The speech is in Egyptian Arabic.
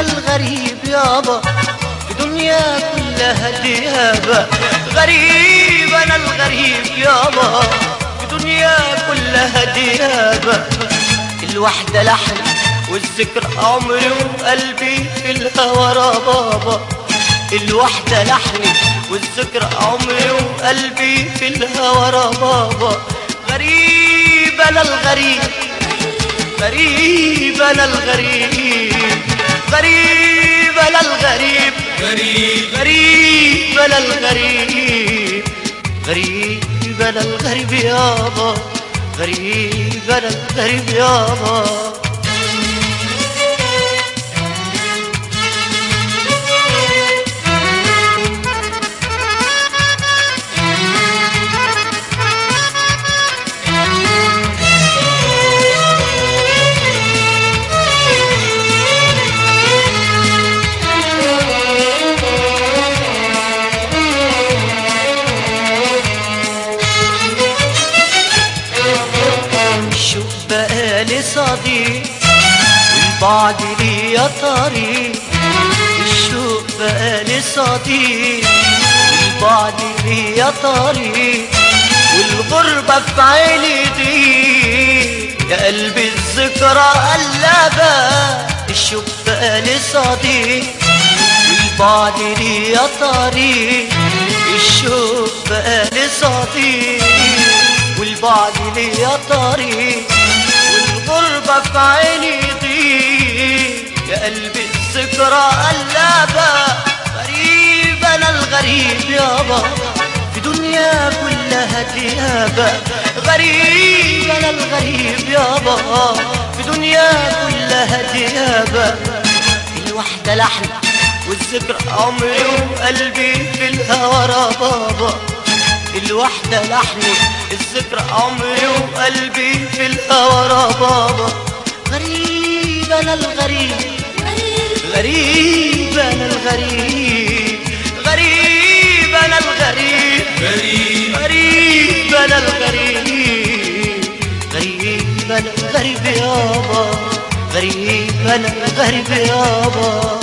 الغريب يابا في دنيا كلها ديابة غريب انا الغريب يابا في دنيا كلها ديابة الوحدة لحن والذكر عمري وقلبي في الهوى ربابا الوحدة لحني والذكر عمري وقلبي في الهوى ربابا غريب انا الغريب غريب انا الغريب غريب انا الغريب غريب غريب انا الغريب غريب انا الغريب يابا غريب انا الغريب يابا الشوق بقالي صديق والبعد لي يا طريق الشوق بقالي صديق والبعد لي يا طريق والغربة في عيني دي يا قلبي الذكرى قلبة الشوق بقالي صديق والبعد لي يا طريق الشوق بقالي صديق والبعد ليا طريق والغربة في عيني ضيق يا قلبي الذكرى قلابة غريب أنا الغريب يابا في دنيا كلها ديابة غريب أنا الغريب يابا في دنيا كلها ديابة الوحدة لحن والذكر عمري وقلبي في الهوى ربابا الوحدة لحني الذكرى عمري وقلبي في الهوى ربابا غريب أنا الغريب غريب أنا الغريب غريب أنا الغريب غريب غريب أنا الغريب غريب أنا الغريب يابا غريب أنا الغريب يابا